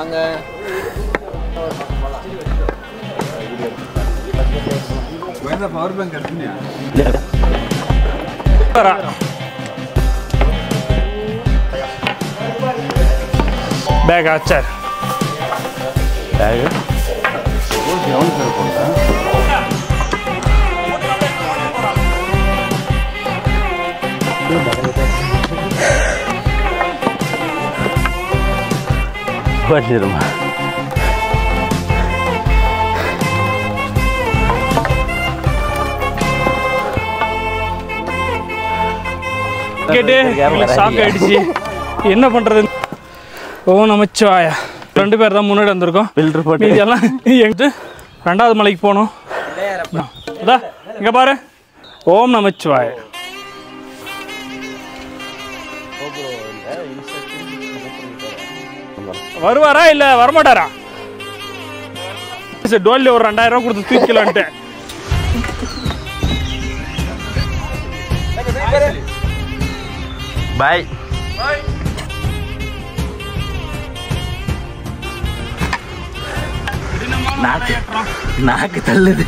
வாங்க power bank எடுத்துனியா பேக் ஆச்சார் பண்ணிடுமா கேட்டு ஷாக் ஆயிடுச்சு என்ன பண்றது ஓ நமச்சிவாயா ரெண்டு பேர் தான் முன்னாடி வந்திருக்கோம் ஃபில்டர் போட்டு மீதி எல்லாம் எங்கிட்டு ரெண்டாவது மலைக்கு போகணும் இதா இங்க பாரு ஓம் நமச்சிவாய வருவாரா இல்ல வரமாட்டாரா சரி டோல்லி ஒரு ரெண்டாயிரம் ரூபா கொடுத்து தூக்கலான்ட்டு பாய் நாக்கு நாக்கு தள்ளுது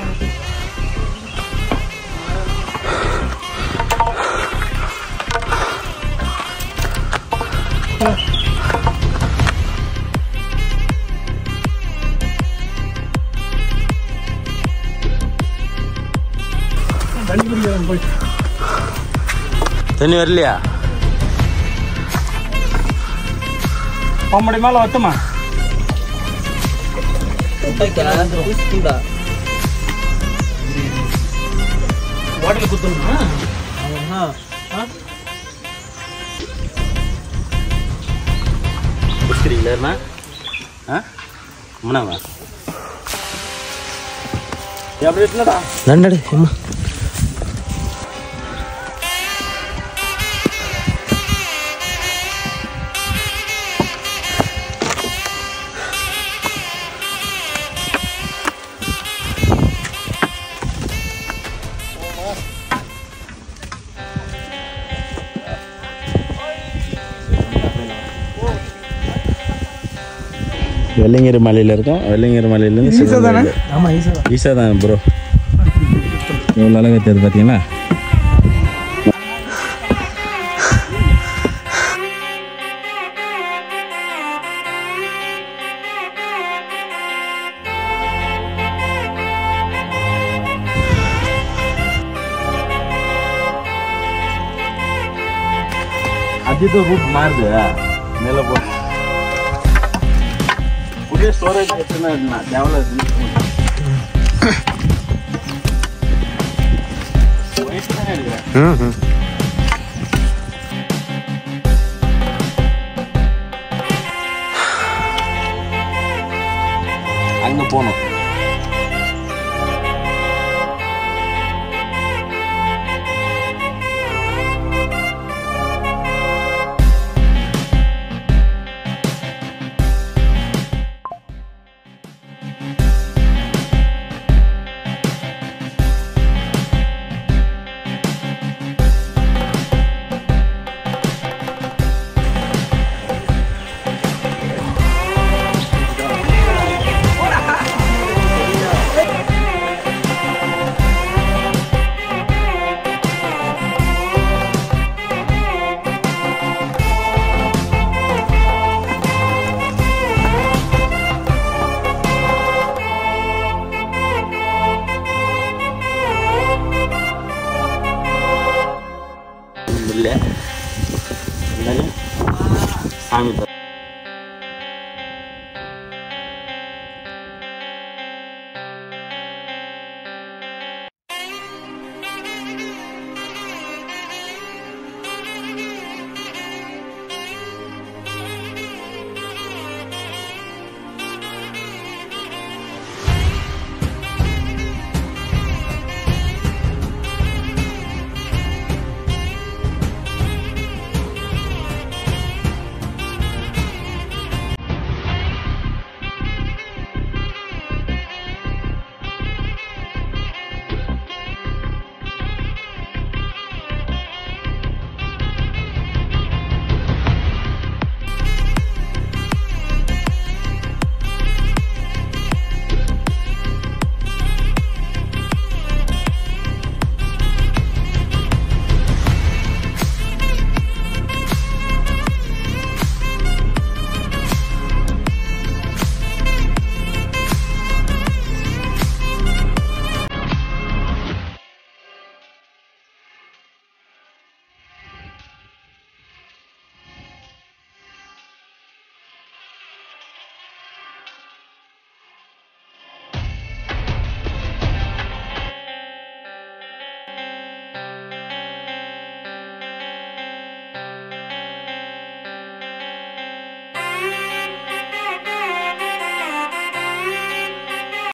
தண்ணி வரலையா அவன் மேல வத்துமா குடிக்கிறீங்களா ஆ அம்மனாவா எப்படி இருக்குல்லடா நன்னடு அம்மா வெள்ளைங்கிரி மலையில் இருக்கோம் வெள்ளைங்கிரி மலையிலேருந்து ஈசா தானே ஆமா ஈஸா ஈசா தான் ப்ரோ எவ்வளோ அழகாக தெரியுது பார்த்தீங்களா அஜித் ரூட் மாறுது மேலே போ புதிய ஸ்டோரேஜ் எத்தனை டெவலப் அங்க போனோம் இல்லை சாமி